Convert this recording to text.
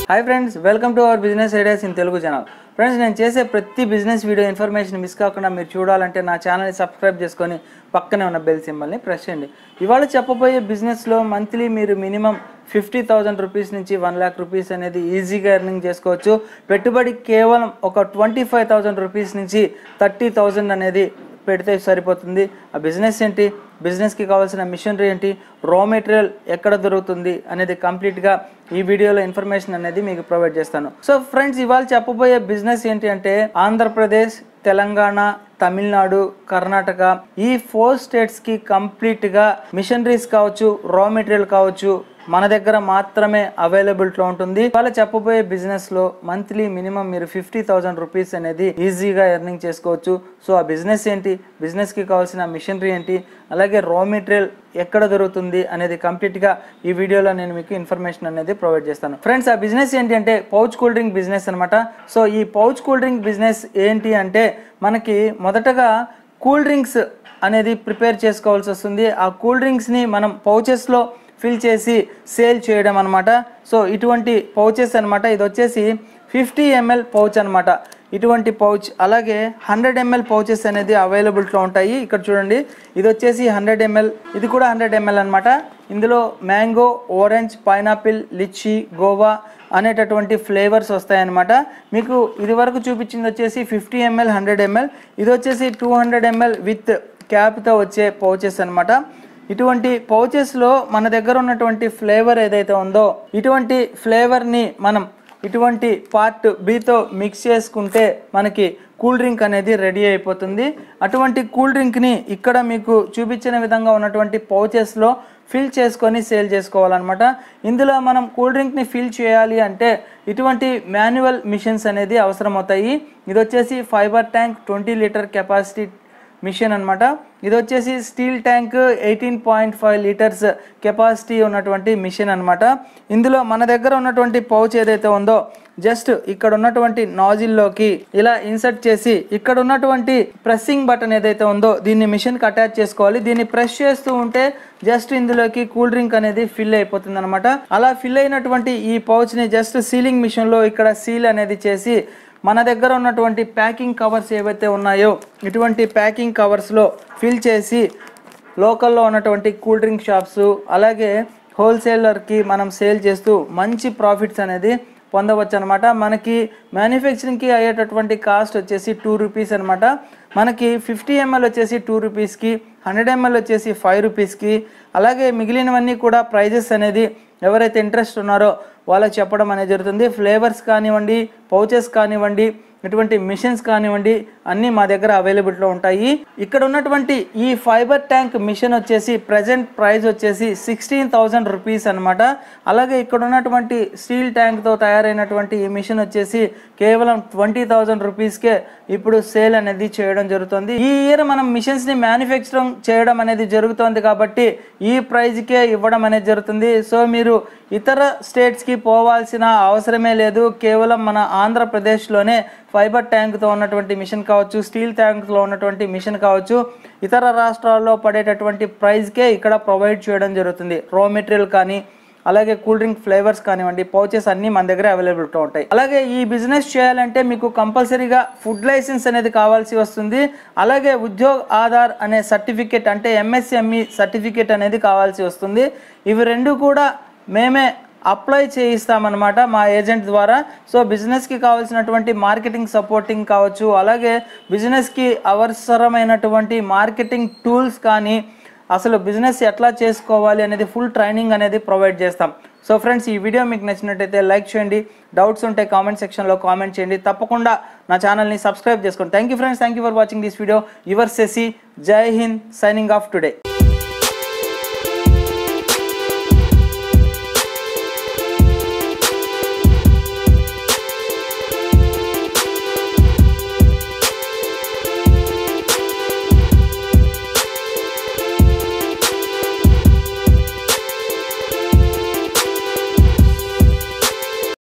hi friends welcome to our business ideas in Telugu channel friends నేను చేసే ప్రతి business video information miss కాకుండా మీరు చూడాలంటే నా ఛానల్ని సబ్స్క్రైబ్ చేసుకొని పక్కనే ఉన్న బెల్ సింబల్ని ప్రెస్ చేయండి ఇవాళ చెప్పబోయే బిజినెస్లో మంత్లీ మీరు మినిమం ఫిఫ్టీ థౌజండ్ రూపీస్ నుంచి వన్ ల్యాక్ రూపీస్ అనేది ఈజీగా ఎర్నింగ్ చేసుకోవచ్చు పెట్టుబడి కేవలం ఒక ట్వంటీ ఫైవ్ థౌజండ్ రూపీస్ నుంచి థర్టీ థౌజండ్ అనేది పెడితే సరిపోతుంది ఆ బిజినెస్ ఏంటి బిజినెస్కి కావాల్సిన మిషనరీ ఏంటి రా మెటీరియల్ ఎక్కడ దొరుకుతుంది అనేది కంప్లీట్గా ఈ వీడియోలో ఇన్ఫర్మేషన్ అనేది మీకు ప్రొవైడ్ చేస్తాను సో ఫ్రెండ్స్ ఇవాళ చెప్పబోయే బిజినెస్ ఏంటి అంటే ఆంధ్రప్రదేశ్ తెలంగాణ తమిళనాడు కర్ణాటక ఈ ఫోర్ స్టేట్స్కి కంప్లీట్గా మిషనరీస్ కావచ్చు రా మెటీరియల్ కావచ్చు మన దగ్గర మాత్రమే అవైలబిలిటీలో ఉంటుంది ఇవాళ చెప్పబోయే బిజినెస్ లో మంత్లీ మినిమం మీరు ఫిఫ్టీ థౌసండ్ రూపీస్ అనేది ఈజీగా ఎర్నింగ్ చేసుకోవచ్చు సో ఆ బిజినెస్ ఏంటి బిజినెస్ కి కావాల్సిన మిషనరీ ఏంటి అలాగే రా మెటీరియల్ ఎక్కడ దొరుకుతుంది అనేది కంప్లీట్ గా ఈ వీడియోలో నేను మీకు ఇన్ఫర్మేషన్ అనేది ప్రొవైడ్ చేస్తాను ఫ్రెండ్స్ ఆ బిజినెస్ ఏంటి అంటే పౌచ్ కూల్ డ్రింక్ బిజినెస్ అనమాట సో ఈ పౌచ్ కూల్ డ్రింక్ బిజినెస్ ఏంటి అంటే మనకి మొదటగా కూల్ డ్రింక్స్ అనేది ప్రిపేర్ చేసుకోవాల్సి వస్తుంది ఆ కూల్ డ్రింక్స్ని మనం పౌచెస్లో ఫిల్ చేసి సేల్ చేయడం అనమాట సో ఇటువంటి పౌచెస్ అనమాట ఇది వచ్చేసి ఫిఫ్టీ ఎంఎల్ పౌచ్ అనమాట ఇటువంటి పౌచ్ అలాగే హండ్రెడ్ ఎంఎల్ పౌచెస్ అనేది అవైలబిలిటీలో ఉంటాయి ఇక్కడ చూడండి ఇది వచ్చేసి హండ్రెడ్ ఎంఎల్ ఇది కూడా హండ్రెడ్ ఎంఎల్ అనమాట ఇందులో mango orange pineapple litchi guava అనేటటువంటి ఫ్లేవర్స్ వస్తాయన్నమాట మీకు ఇది వరకు చూపించింది వచ్చేసి ఫిఫ్టీ ఎంఎల్ హండ్రెడ్ ఎంఎల్ ఇది వచ్చేసి టూ హండ్రెడ్ ఎంఎల్ విత్ క్యాప్తో వచ్చే పౌచెస్ అనమాట ఇటువంటి పౌచెస్లో మన దగ్గర ఉన్నటువంటి ఫ్లేవర్ ఏదైతే ఉందో ఇటువంటి ఫ్లేవర్ని మనం ఇటువంటి పార్ట్ బితో మిక్స్ చేసుకుంటే మనకి కూల్ డ్రింక్ అనేది రెడీ అయిపోతుంది అటువంటి కూల్ డ్రింక్ని ఇక్కడ మీకు చూపించిన విధంగా ఉన్నటువంటి పౌచెస్లో ఫిల్ చేసుకొని సేల్ చేసుకోవాలన్నమాట ఇందులో మనం కూల్ డ్రింక్ని ఫిల్ చేయాలి అంటే ఇటువంటి మాన్యువల్ మిషన్స్ అనేది అవసరం అవుతాయి ఇది వచ్చేసి fibre tank twenty litre capacity machine అనమాట ఇది వచ్చేసి steel tank eighteen point five litres capacity ఉన్నటువంటి మిషన్ అనమాట ఇందులో మన దగ్గర ఉన్నటువంటి పౌచ్ ఏదైతే ఉందో జస్ట్ ఇక్కడ ఉన్నటువంటి నాజిల్లోకి ఇలా ఇన్సర్ట్ చేసి ఇక్కడ ఉన్నటువంటి ప్రెస్సింగ్ బటన్ ఏదైతే ఉందో దీన్ని మిషన్కి అటాచ్ చేసుకోవాలి దీన్ని ప్రెస్ చేస్తూ ఉంటే జస్ట్ ఇందులోకి కూల్ డ్రింక్ అనేది ఫిల్ అయిపోతుంది అనమాట అలా ఫిల్ అయినటువంటి ఈ పౌచ్ని జస్ట్ సీలింగ్ మిషన్లో ఇక్కడ సీల్ అనేది చేసి మన దగ్గర ఉన్నటువంటి ప్యాకింగ్ కవర్స్ ఏవైతే ఉన్నాయో ఇటువంటి ప్యాకింగ్ కవర్స్లో ఫిల్ చేసి లోకల్లో ఉన్నటువంటి కూల్ డ్రింక్ షాప్స్ అలాగే హోల్సేలర్కి మనం సేల్ చేస్తూ మంచి ప్రాఫిట్స్ అనేది పొందవచ్చు అనమాట మనకి మ్యానుఫ్యాక్చరింగ్కి అయ్యేటటువంటి కాస్ట్ వచ్చేసి టూ రూపీస్ అనమాట మనకి ఫిఫ్టీ ఎంఎల్ వచ్చేసి టూ రూపీస్కి హండ్రెడ్ ఎంఎల్ వచ్చేసి ఫైవ్ రూపీస్కి అలాగే మిగిలినవన్నీ కూడా ప్రైజెస్ అనేది ఎవరైతే ఇంట్రెస్ట్ ఉన్నారో వాళ్ళకి చెప్పడం అనేది జరుగుతుంది ఫ్లేవర్స్ కానివ్వండి పౌచెస్ కానివ్వండి ఇటువంటి మిషన్స్ కానివ్వండి అన్నీ మా దగ్గర అవైలబిలిటీలో ఉంటాయి ఇక్కడ ఉన్నటువంటి ఈ ఫైబర్ ట్యాంక్ మిషన్ వచ్చేసి ప్రజెంట్ ప్రైస్ వచ్చేసి సిక్స్టీన్ థౌజండ్ రూపీస్ అనమాట అలాగే ఇక్కడ ఉన్నటువంటి స్టీల్ ట్యాంక్తో తయారైనటువంటి ఈ మిషన్ వచ్చేసి కేవలం ట్వంటీ థౌజండ్ రూపీస్కే ఇప్పుడు సేల్ అనేది చేయడం జరుగుతుంది ఈ ఇయర్ మనం మిషన్స్ని మ్యానుఫ్యాక్చరింగ్ చేయడం అనేది జరుగుతుంది కాబట్టి ఈ ప్రైజ్కే ఇవ్వడం అనేది జరుగుతుంది సో మీరు ఇతర స్టేట్స్కి పోవాల్సిన అవసరమే లేదు కేవలం మన ఆంధ్రప్రదేశ్లోనే ఫైబర్ ట్యాంక్తో ఉన్నటువంటి మిషన్ కావచ్చు స్టీల్ ట్యాంక్లో ఉన్నటువంటి మిషన్ కావచ్చు ఇతర రాష్ట్రాల్లో పడేటటువంటి ప్రైస్కే ఇక్కడ ప్రొవైడ్ చేయడం జరుగుతుంది రా మెటీరియల్ కానీ అలాగే కూల్ డ్రింక్ ఫ్లేవర్స్ కానివ్వండి పౌచెస్ అన్నీ మన దగ్గర అవైలబిలిటీ ఉంటాయి అలాగే ఈ బిజినెస్ చేయాలంటే మీకు కంపల్సరీగా ఫుడ్ లైసెన్స్ అనేది కావాల్సి వస్తుంది అలాగే ఉద్యోగ్ ఆధార్ అనే సర్టిఫికేట్ అంటే ఎంఎస్ఎంఈ సర్టిఫికేట్ అనేది కావాల్సి వస్తుంది ఇవి రెండు కూడా మేమే అప్లై చేయిస్తామన్నమాట మా ఏజెంట్ ద్వారా సో బిజినెస్కి కావాల్సినటువంటి మార్కెటింగ్ సపోర్టింగ్ కావచ్చు అలాగే బిజినెస్కి అవసరమైనటువంటి మార్కెటింగ్ టూల్స్ కానీ అసలు బిజినెస్ ఎట్లా చేసుకోవాలి అనేది ఫుల్ ట్రైనింగ్ అనేది ప్రొవైడ్ చేస్తాం సో ఫ్రెండ్స్ ఈ వీడియో మీకు నచ్చినట్టయితే లైక్ చేయండి డౌట్స్ ఉంటే కామెంట్ సెక్షన్లో కామెంట్ చేయండి తప్పకుండా నా ఛానల్ని సబ్స్క్రైబ్ చేసుకోండి thank you friends thank you for watching this video your Sasi Jai Hind signing off today